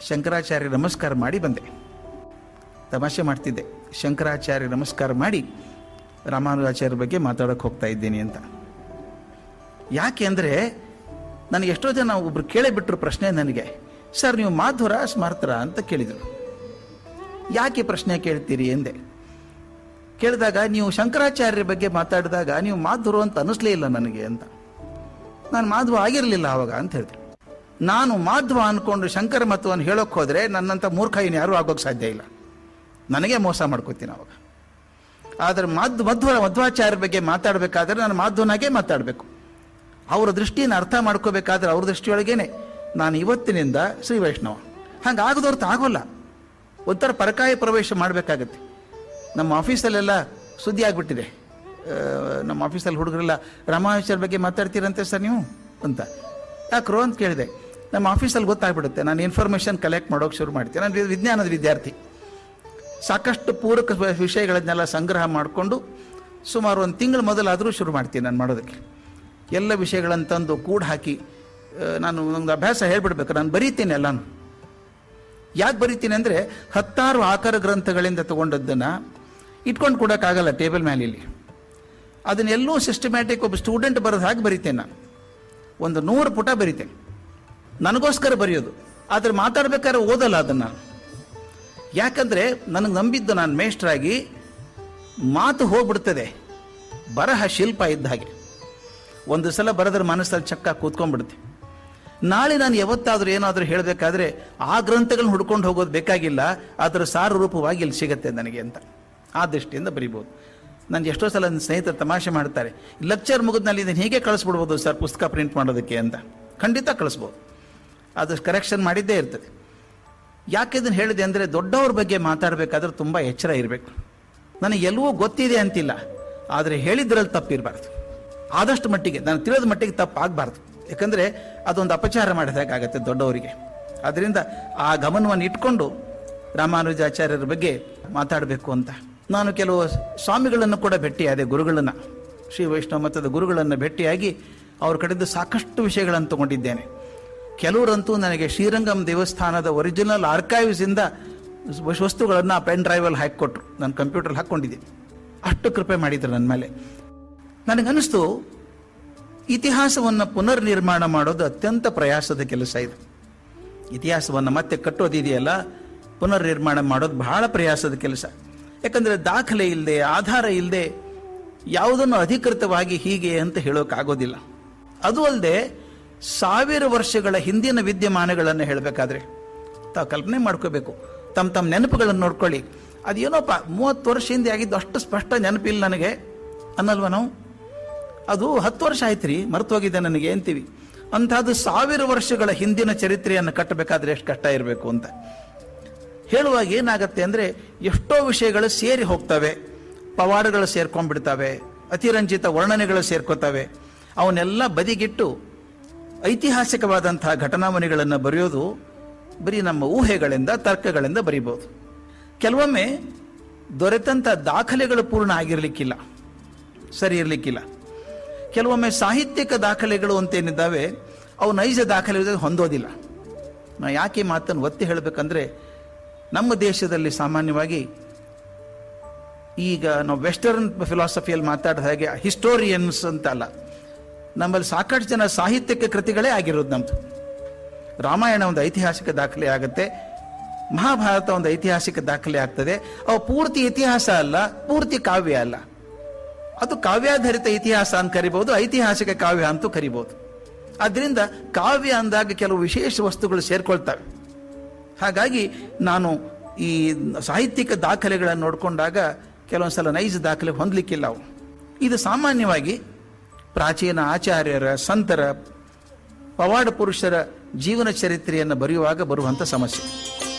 ಶಂಕರಾಚಾರ್ಯ ನಮಸ್ಕಾರ ಮಾಡಿ ಬಂದೆ ತಮಾಷೆ ಮಾಡ್ತಿದ್ದೆ ಶಂಕರಾಚಾರ್ಯ ನಮಸ್ಕಾರ ಮಾಡಿ ರಾಮಾನುಜಾಚಾರ್ಯ ಬಗ್ಗೆ ಮಾತಾಡೋಕೆ ಹೋಗ್ತಾ ಇದ್ದೀನಿ ಅಂತ ಯಾಕೆ ಅಂದರೆ ನನಗೆ ಎಷ್ಟೋ ಜನ ಒಬ್ರು ಕೇಳೇ ಬಿಟ್ರು ಪ್ರಶ್ನೆ ನನಗೆ ಸರ್ ನೀವು ಮಾಧುರ ಸ್ಮಾರ್ತರ ಅಂತ ಕೇಳಿದರು ಯಾಕೆ ಪ್ರಶ್ನೆ ಕೇಳ್ತೀರಿ ಎಂದೆ ಕೇಳಿದಾಗ ನೀವು ಶಂಕರಾಚಾರ್ಯರ ಬಗ್ಗೆ ಮಾತಾಡಿದಾಗ ನೀವು ಮಾಧುರು ಅಂತ ಅನ್ನಿಸ್ಲೇ ಇಲ್ಲ ನನಗೆ ಅಂತ ನಾನು ಮಾಧವ ಆಗಿರಲಿಲ್ಲ ಆವಾಗ ಅಂತ ಹೇಳಿದೆ ನಾನು ಮಾಧ್ವ ಅನ್ಕೊಂಡು ಶಂಕರ ಮತವನ್ನು ಹೇಳೋಕೆ ಹೋದರೆ ನನ್ನಂಥ ಮೂರ್ಖ ಇನ್ನು ಯಾರೂ ಆಗೋಕ್ಕೆ ಸಾಧ್ಯ ಇಲ್ಲ ನನಗೆ ಮೋಸ ಮಾಡ್ಕೋತೀನಿ ಅವಾಗ ಆದರೆ ಮದ್ ಮಧ್ವ ಮಧ್ವಾಚಾರ್ಯರ ಬಗ್ಗೆ ಮಾತಾಡಬೇಕಾದ್ರೆ ನಾನು ಮಾಧ್ವನಾಗೆ ಮಾತಾಡಬೇಕು ಅವರ ದೃಷ್ಟಿಯನ್ನು ಅರ್ಥ ಮಾಡ್ಕೋಬೇಕಾದ್ರೆ ಅವ್ರ ದೃಷ್ಟಿಯೊಳಗೇನೆ ನಾನು ಇವತ್ತಿನಿಂದ ಶ್ರೀ ವೈಷ್ಣವ ಹಂಗೆ ಆಗದವ್ರದ್ದು ಆಗೋಲ್ಲ ಒಂಥರ ಪರಕಾಯ ಪ್ರವೇಶ ಮಾಡಬೇಕಾಗತ್ತೆ ನಮ್ಮ ಆಫೀಸಲ್ಲೆಲ್ಲ ಸುದ್ದಿ ಆಗಿಬಿಟ್ಟಿದೆ ಆ, ನಮ್ಮ ಆಫೀಸಲ್ಲಿ ಹುಡುಗರೆಲ್ಲ ರಾಮಾನುಜರ ಬಗ್ಗೆ ಮಾತಾಡ್ತೀರಂತೆ ಸರ್ ನೀವು ಅಂತ ಯಾಕ್ರೋ ಅಂತ ಕೇಳಿದೆ ನಮ್ಮ ಆಫೀಸಲ್ಲಿ ಗೊತ್ತಾಗ್ಬಿಡುತ್ತೆ ನಾನು ಇನ್ಫಾರ್ಮೇಷನ್ ಕಲೆಕ್ಟ್ ಮಾಡೋಕೆ ಶುರು ಮಾಡ್ತೀನಿ ನಾನು ವಿಜ್ಞಾನದ ವಿದ್ಯಾರ್ಥಿ ಸಾಕಷ್ಟು ಪೂರಕ ವಿಷಯಗಳನ್ನೆಲ್ಲ ಸಂಗ್ರಹ ಮಾಡಿಕೊಂಡು ಸುಮಾರು ಒಂದು ತಿಂಗಳ ಮೊದಲಾದರೂ ಶುರು ಮಾಡ್ತೀನಿ ನಾನು ಮಾಡೋದಕ್ಕೆ ಎಲ್ಲ ವಿಷಯಗಳನ್ನು ತಂದು ಕೂಡ ಹಾಕಿ ಆ, ನಾನು ಒಂದು ಅಭ್ಯಾಸ ಹೇಳ್ಬಿಡ್ಬೇಕು ನಾನು ಬರೀತೀನಿ ಎಲ್ಲಾನು ಯಾಕೆ ಬರೀತೀನಿ ಅಂದರೆ ಹತ್ತಾರು ಆಕಾರ ಗ್ರಂಥಗಳಿಂದ ತಗೊಂಡದ್ದನ್ನು ಇಟ್ಕೊಂಡು ಕೊಡೋಕ್ಕಾಗಲ್ಲ ಟೇಬಲ್ ಮೇಲೆ ಇಲ್ಲಿ ಅದನ್ನೆಲ್ಲೂ ಸಿಸ್ಟಮ್ಯಾಟಿಕ್ ಒಬ್ಬ ಸ್ಟೂಡೆಂಟ್ ಬರೋದು ಹಾಗೆ ಬರೀತೇನೆ ನಾನು ಒಂದು ನೂರು ಪುಟ ಬರೀತೇನೆ ನನಗೋಸ್ಕರ ಬರೆಯೋದು ಆದರೆ ಮಾತಾಡ್ಬೇಕಾದ್ರೆ ಓದಲ್ಲ ಅದನ್ನು ನಾನು ಯಾಕಂದರೆ ನನಗೆ ನಂಬಿದ್ದು ನಾನು ಮೇಷ್ಟ್ರಾಗಿ ಮಾತು ಹೋಗ್ಬಿಡ್ತದೆ ಬರಹ ಶಿಲ್ಪ ಇದ್ದ ಹಾಗೆ ಒಂದು ಸಲ ಬರೆದ್ರೆ ಮನಸ್ಸಲ್ಲಿ ಚಕ್ಕ ಕೂತ್ಕೊಂಡ್ಬಿಡುತ್ತೆ ನಾಳೆ ನಾನು ಯಾವತ್ತಾದರೂ ಏನಾದರೂ ಹೇಳಬೇಕಾದ್ರೆ ಆ ಗ್ರಂಥಗಳನ್ನ ಹುಡ್ಕೊಂಡು ಹೋಗೋದು ಬೇಕಾಗಿಲ್ಲ ಅದರ ಸಾರ ರೂಪವಾಗಿ ಇಲ್ಲಿ ಸಿಗತ್ತೆ ನನಗೆ ಅಂತ ಆ ದೃಷ್ಟಿಯಿಂದ ಬರಿಬೋದು ನಾನು ಎಷ್ಟೋ ಸಲ ನನ್ನ ಸ್ನೇಹಿತರು ತಮಾಷೆ ಮಾಡ್ತಾರೆ ಲೆಕ್ಚರ್ ಮುಗಿದ್ನಲ್ಲಿ ಇದನ್ನು ಹೀಗೆ ಕಳಿಸ್ಬಿಡ್ಬೋದು ಸರ್ ಪುಸ್ತಕ ಪ್ರಿಂಟ್ ಮಾಡೋದಕ್ಕೆ ಅಂತ ಖಂಡಿತ ಕಳಿಸ್ಬೋದು ಅದು ಕರೆಕ್ಷನ್ ಮಾಡಿದ್ದೇ ಇರ್ತದೆ ಯಾಕೆ ಇದನ್ನು ಹೇಳಿದೆ ಅಂದರೆ ದೊಡ್ಡವ್ರ ಬಗ್ಗೆ ಮಾತಾಡಬೇಕಾದ್ರೆ ತುಂಬ ಎಚ್ಚರ ಇರಬೇಕು ನನಗೆ ಎಲ್ಲವೂ ಗೊತ್ತಿದೆ ಅಂತಿಲ್ಲ ಆದರೆ ಹೇಳಿದ್ರಲ್ಲಿ ತಪ್ಪಿರಬಾರ್ದು ಆದಷ್ಟು ಮಟ್ಟಿಗೆ ನಾನು ತಿಳಿದ ಮಟ್ಟಿಗೆ ತಪ್ಪಾಗಬಾರ್ದು ಯಾಕಂದರೆ ಅದೊಂದು ಅಪಚಾರ ಮಾಡಿದಾಗತ್ತೆ ದೊಡ್ಡವರಿಗೆ ಅದರಿಂದ ಆ ಗಮನವನ್ನು ಇಟ್ಕೊಂಡು ರಾಮಾನುಜಾಚಾರ್ಯರ ಬಗ್ಗೆ ಮಾತಾಡಬೇಕು ಅಂತ ನಾನು ಕೆಲವು ಸ್ವಾಮಿಗಳನ್ನು ಕೂಡ ಭೇಟಿಯಾದೆ ಗುರುಗಳನ್ನು ಶ್ರೀ ವೈಷ್ಣವ ಮತದ ಗುರುಗಳನ್ನು ಭೇಟಿಯಾಗಿ ಅವ್ರ ಕಡೆಯಿಂದ ಸಾಕಷ್ಟು ವಿಷಯಗಳನ್ನು ತಗೊಂಡಿದ್ದೇನೆ ಕೆಲವರಂತೂ ನನಗೆ ಶ್ರೀರಂಗಂ ದೇವಸ್ಥಾನದ ಒರಿಜಿನಲ್ ಆರ್ಕೈವ್ಸಿಂದ ವಸ್ತುಗಳನ್ನು ಪೆನ್ ಡ್ರೈವಲ್ಲಿ ಹಾಕಿಕೊಟ್ರು ನಾನು ಕಂಪ್ಯೂಟರ್ ಹಾಕ್ಕೊಂಡಿದ್ದೀನಿ ಅಷ್ಟು ಕೃಪೆ ಮಾಡಿದ್ರು ನನ್ನ ಮೇಲೆ ನನಗನ್ನಿಸ್ತು ಇತಿಹಾಸವನ್ನು ಪುನರ್ ನಿರ್ಮಾಣ ಮಾಡೋದು ಅತ್ಯಂತ ಪ್ರಯಾಸದ ಕೆಲಸ ಇದು ಇತಿಹಾಸವನ್ನು ಮತ್ತೆ ಕಟ್ಟೋದಿದೆಯಲ್ಲ ಪುನರ್ ನಿರ್ಮಾಣ ಮಾಡೋದು ಬಹಳ ಪ್ರಯಾಸದ ಕೆಲಸ ಯಾಕಂದರೆ ದಾಖಲೆ ಇಲ್ಲದೆ ಆಧಾರ ಇಲ್ಲದೆ ಯಾವುದನ್ನು ಅಧಿಕೃತವಾಗಿ ಹೀಗೆ ಅಂತ ಹೇಳೋಕ್ಕಾಗೋದಿಲ್ಲ ಅದು ಅಲ್ಲದೆ ಸಾವಿರ ವರ್ಷಗಳ ಹಿಂದಿನ ವಿದ್ಯಮಾನಗಳನ್ನು ಹೇಳಬೇಕಾದ್ರೆ ತಾವು ಕಲ್ಪನೆ ಮಾಡ್ಕೋಬೇಕು ತಮ್ಮ ತಮ್ಮ ನೆನಪುಗಳನ್ನು ನೋಡ್ಕೊಳ್ಳಿ ಅದೇನೋಪ್ಪ ಮೂವತ್ತು ವರ್ಷ ಹಿಂದೆ ಆಗಿದ್ದು ಅಷ್ಟು ಸ್ಪಷ್ಟ ನೆನಪಿಲ್ಲ ನನಗೆ ಅನ್ನಲ್ವ ನಾವು ಅದು ಹತ್ತು ವರ್ಷ ಆಯ್ತು ರೀ ಮರ್ತೋಗಿದೆ ನನಗೆ ಅಂತೀವಿ ಅಂಥದ್ದು ಸಾವಿರ ವರ್ಷಗಳ ಹಿಂದಿನ ಚರಿತ್ರೆಯನ್ನು ಕಟ್ಟಬೇಕಾದ್ರೆ ಎಷ್ಟು ಕಷ್ಟ ಇರಬೇಕು ಅಂತ ಹೇಳುವಾಗ ಏನಾಗತ್ತೆ ಅಂದರೆ ಎಷ್ಟೋ ವಿಷಯಗಳು ಸೇರಿ ಹೋಗ್ತವೆ ಪವಾಡಗಳು ಸೇರ್ಕೊಂಡ್ಬಿಡ್ತವೆ ಅತಿರಂಜಿತ ವರ್ಣನೆಗಳು ಸೇರ್ಕೋತವೆ ಅವನ್ನೆಲ್ಲ ಬದಿಗಿಟ್ಟು ಐತಿಹಾಸಿಕವಾದಂತಹ ಘಟನಾವಣಿಗಳನ್ನು ಬರೆಯೋದು ಬರೀ ನಮ್ಮ ಊಹೆಗಳಿಂದ ತರ್ಕಗಳಿಂದ ಬರಿಬೋದು ಕೆಲವೊಮ್ಮೆ ದೊರೆತಂಥ ದಾಖಲೆಗಳು ಪೂರ್ಣ ಆಗಿರಲಿಕ್ಕಿಲ್ಲ ಸರಿ ಇರಲಿಕ್ಕಿಲ್ಲ ಕೆಲವೊಮ್ಮೆ ಸಾಹಿತ್ಯಿಕ ದಾಖಲೆಗಳು ಅಂತೇನಿದ್ದಾವೆ ಅವು ನೈಜ ದಾಖಲೆ ಹೊಂದೋದಿಲ್ಲ ನಾ ಯಾಕೆ ಈ ಮಾತನ್ನು ಒತ್ತಿ ಹೇಳಬೇಕಂದ್ರೆ ನಮ್ಮ ದೇಶದಲ್ಲಿ ಸಾಮಾನ್ಯವಾಗಿ ಈಗ ನಾವು ವೆಸ್ಟರ್ನ್ ಫಿಲಾಸಫಿಯಲ್ಲಿ ಮಾತಾಡಿದ ಹಾಗೆ ಹಿಸ್ಟೋರಿಯನ್ಸ್ ಅಂತಲ್ಲ ನಮ್ಮಲ್ಲಿ ಸಾಕಷ್ಟು ಜನ ಸಾಹಿತ್ಯಕ ಕೃತಿಗಳೇ ಆಗಿರೋದು ನಮ್ಮದು ರಾಮಾಯಣ ಒಂದು ಐತಿಹಾಸಿಕ ದಾಖಲೆ ಆಗುತ್ತೆ ಮಹಾಭಾರತ ಒಂದು ಐತಿಹಾಸಿಕ ದಾಖಲೆ ಆಗ್ತದೆ ಅವು ಪೂರ್ತಿ ಇತಿಹಾಸ ಅಲ್ಲ ಪೂರ್ತಿ ಕಾವ್ಯ ಅಲ್ಲ ಅದು ಕಾವ್ಯಾಧಾರಿತ ಇತಿಹಾಸ ಅಂತ ಕರಿಬಹುದು ಐತಿಹಾಸಿಕ ಕಾವ್ಯ ಅಂತೂ ಕರಿಬಹುದು ಅದರಿಂದ ಕಾವ್ಯ ಅಂದಾಗ ಕೆಲವು ವಿಶೇಷ ವಸ್ತುಗಳು ಸೇರ್ಕೊಳ್ತವೆ ಹಾಗಾಗಿ ನಾನು ಈ ಸಾಹಿತ್ಯಿಕ ದಾಖಲೆಗಳನ್ನು ನೋಡಿಕೊಂಡಾಗ ಕೆಲವೊಂದು ಸಲ ನೈಜ ದಾಖಲೆ ಹೊಂದಲಿಕ್ಕಿಲ್ಲ ಅವು ಇದು ಸಾಮಾನ್ಯವಾಗಿ ಪ್ರಾಚೀನ ಆಚಾರ್ಯರ ಸಂತರ ಪವಾಡ ಪುರುಷರ ಜೀವನ ಚರಿತ್ರೆಯನ್ನು ಬರೆಯುವಾಗ ಬರುವಂಥ ಸಮಸ್ಯೆ